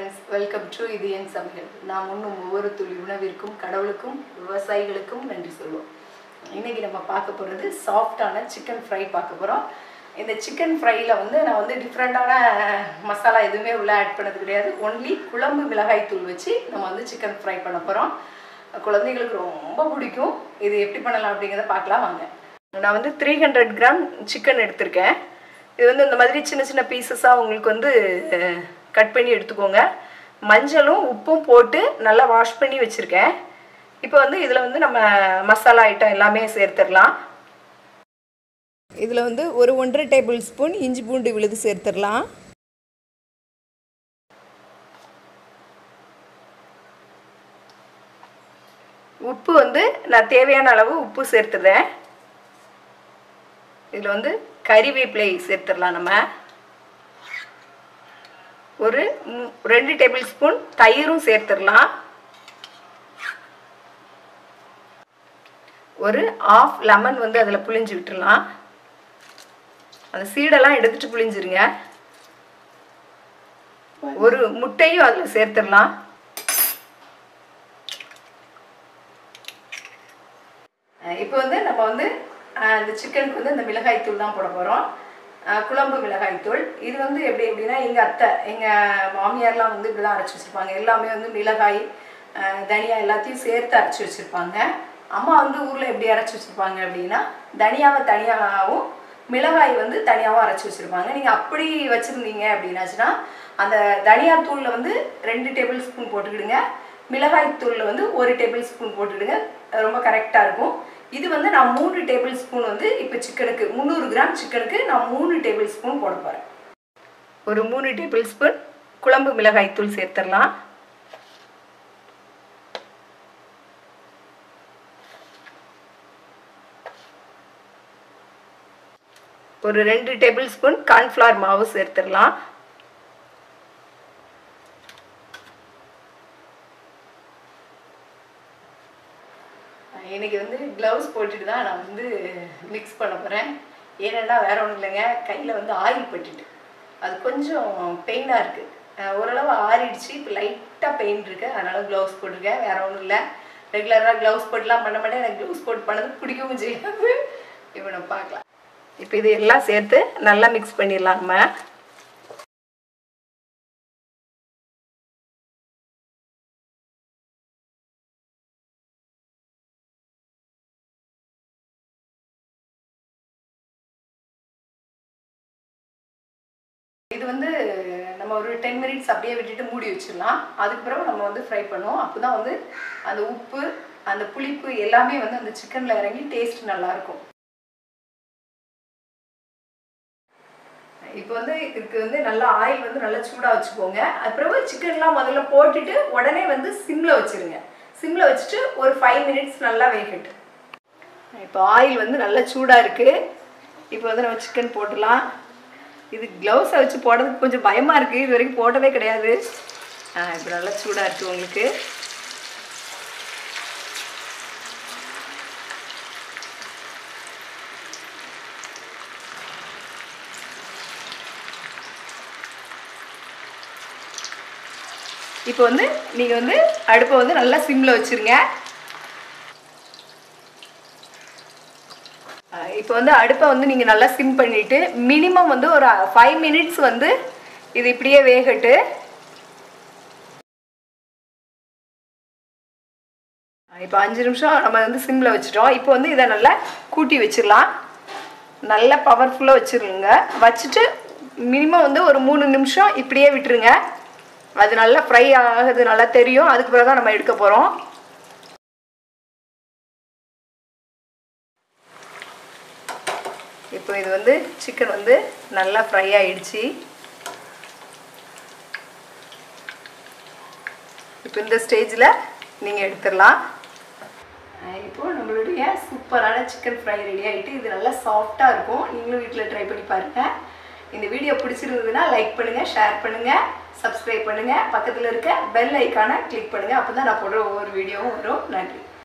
friends welcome to இது என் சமையல் நாம் உண்ணும் ஒவ்வொரு துளி உணவிற்கும் கடவுளுக்கும் விவசாயிகளுக்கும் நன்றி சொல்லுவோம் இன்னைக்கு நம்ம பார்க்க போகிறது சாஃப்டான சிக்கன் ஃப்ரை பார்க்க போகிறோம் இந்த சிக்கன் ஃப்ரையில் வந்து நான் வந்து டிஃப்ரெண்ட்டான மசாலா எதுவுமே உள்ள ஆட் பண்ணது கிடையாது ஒன்லி குழம்பு மிளகாய் தூள் வச்சு நம்ம வந்து சிக்கன் ஃப்ரை பண்ண போகிறோம் குழந்தைங்களுக்கு ரொம்ப பிடிக்கும் இது எப்படி பண்ணலாம் அப்படிங்கிறத பார்க்கலாம் வாங்க நான் வந்து த்ரீ ஹண்ட்ரட் கிராம் சிக்கன் எடுத்திருக்கேன் இது வந்து இந்த மாதிரி சின்ன சின்ன பீசஸாக உங்களுக்கு வந்து கட் பண்ணி எடுத்துக்கோங்க மஞ்சளும் உப்பும் போட்டு நல்லா வாஷ் பண்ணி வச்சுருக்கேன் இப்போ வந்து இதில் வந்து நம்ம மசாலா ஐட்டம் எல்லாமே சேர்த்துடலாம் இதில் வந்து ஒரு ஒன்றரை டேபிள் ஸ்பூன் இஞ்சி பூண்டு விழுது சேர்த்துடலாம் உப்பு வந்து நான் தேவையான அளவு உப்பு சேர்த்துடுறேன் இதில் வந்து கறிவேப்பிலை சேர்த்துடலாம் நம்ம ஒரு ரெண்டு டேபிள் ஸ்பூன் தயிரும் சேர்த்துடலாம் ஒரு ஆஃப் லெமன் வந்து அதில் புளிஞ்சு விட்டுடலாம் அந்த சீடெல்லாம் எடுத்துட்டு புளிஞ்சிருங்க ஒரு முட்டையும் அதில் சேர்த்துடலாம் இப்போ வந்து நம்ம வந்து இந்த சிக்கனுக்கு வந்து இந்த மிளகாய் தூள் தான் போட போகிறோம் குழம்பு மிளகாய் தூள் இது வந்து எப்படி எப்படின்னா எங்கள் அத்தை எங்கள் மாமியார்லாம் வந்து இப்படி தான் அரைச்சி வச்சுருப்பாங்க எல்லாமே வந்து மிளகாய் தனியா எல்லாத்தையும் சேர்த்து அரைச்சி வச்சுருப்பாங்க அம்மா வந்து ஊரில் எப்படி அரைச்சி வச்சுருப்பாங்க அப்படின்னா தனியாவை தனியாகவும் மிளகாய் வந்து தனியாகவும் அரைச்சி வச்சுருப்பாங்க நீங்கள் அப்படி வச்சுருந்தீங்க அப்படின்னாச்சுன்னா அந்த தனியா தூளில் வந்து ரெண்டு டேபிள் ஸ்பூன் போட்டுக்கிடுங்க மிளகாய் தூளில் வந்து ஒரு டேபிள் ஸ்பூன் போட்டுக்கிடுங்க ரொம்ப கரெக்டாக இருக்கும் இது வந்து நான் மூணு டேபிள் ஸ்பூன் வந்து இப்போ சிக்கனுக்கு முந்நூறு கிராம் சிக்கனுக்கு நான் மூணு டேபிள் ஸ்பூன் போட போகிறேன் ஒரு மூணு டேபிள் ஸ்பூன் குழம்பு மிளகாய் தூள் சேர்த்துடலாம் ஒரு ரெண்டு டேபிள் ஸ்பூன் கார்ன்ஃப்ளவர் மாவு சேர்த்துடலாம் இன்னைக்கு வந்து க்ளவுஸ் போட்டுட்டு தான் நான் வந்து மிக்ஸ் பண்ண போகிறேன் ஏன்னா வேற ஒன்றும் இல்லைங்க கையில் வந்து ஆயில் பட்டுட்டு அது கொஞ்சம் பெயினாக இருக்குது ஓரளவு ஆறிடுச்சு இப்போ லைட்டாக பெயின் இருக்குது அதனால் க்ளவுஸ் போட்டிருக்கேன் வேற ஒன்றும் இல்லை ரெகுலராக க்ளவுஸ் போட்டுலாம் பண்ண மாட்டேன் எனக்கு க்ளவுஸ் போட்டு பண்ணது பிடிக்கவும் செய்யாது இப்போ நம்ம பார்க்கலாம் இப்போ இது எல்லாம் சேர்த்து நல்லா மிக்ஸ் பண்ணிடலாம் நம்ம இது வந்து நம்ம ஒரு டென் மினிட்ஸ் அப்படியே விட்டுட்டு மூடி வச்சிடலாம் அதுக்கு பிறகு நம்ம வந்து ஃப்ரை பண்ணுவோம் அப்போ தான் வந்து அந்த உப்பு அந்த புளிப்பு எல்லாமே வந்து அந்த சிக்கனில் இறங்கி டேஸ்ட் நல்லாயிருக்கும் இப்போ வந்து இதுக்கு வந்து நல்லா ஆயில் வந்து நல்லா சூடாக வச்சுக்கோங்க அப்புறம் சிக்கன்லாம் முதல்ல போட்டுட்டு உடனே வந்து சிம்மில் வச்சுருங்க சிம்மில் வச்சுட்டு ஒரு ஃபைவ் மினிட்ஸ் நல்லா வேகட்டு இப்போ ஆயில் வந்து நல்லா சூடாக இருக்குது இப்போ வந்து நம்ம சிக்கன் போட்டுடலாம் இது க்ளவுஸை வச்சு போடுறதுக்கு கொஞ்சம் பயமாக இருக்குது இது வரைக்கும் போட்டதே கிடையாது ஆ இப்போ நல்லா சூடாக இருக்குது உங்களுக்கு இப்போ வந்து நீங்கள் வந்து அடுப்பை வந்து நல்லா சிம்மில் வச்சுருங்க இப்போ வந்து அடுப்பை வந்து நீங்கள் நல்லா சிம் பண்ணிவிட்டு மினிமம் வந்து ஒரு ஃபைவ் மினிட்ஸ் வந்து இது இப்படியே வேகட்டு இப்போ அஞ்சு நிமிஷம் நம்ம வந்து சிம்மில் வச்சுட்டோம் இப்போ வந்து இதை நல்லா கூட்டி வச்சிடலாம் நல்லா பவர்ஃபுல்லாக வச்சுருங்க வச்சுட்டு மினிமம் வந்து ஒரு மூணு நிமிஷம் இப்படியே விட்டுருங்க அது நல்லா ஃப்ரை ஆகுது நல்லா தெரியும் அதுக்கு பிறகு தான் நம்ம எடுக்க போகிறோம் இப்போ இது வந்து சிக்கன் வந்து நல்லா ஃப்ரை ஆயிடுச்சு இப்போ இந்த ஸ்டேஜில் நீங்கள் எடுத்துடலாம் இப்போ நம்மளுடைய சூப்பரான சிக்கன் ஃப்ரை ரெடி ஆகிட்டு இது நல்லா சாஃப்டாக இருக்கும் நீங்களும் வீட்டில் ட்ரை பண்ணி பாருங்கள் இந்த வீடியோ பிடிச்சிருந்ததுன்னா லைக் பண்ணுங்கள் ஷேர் பண்ணுங்கள் சப்ஸ்கிரைப் பண்ணுங்கள் பக்கத்தில் இருக்க பெல் ஐக்கானை கிளிக் பண்ணுங்கள் அப்போ தான் நான் போடுற ஒவ்வொரு வீடியோவும் வரும் நன்றி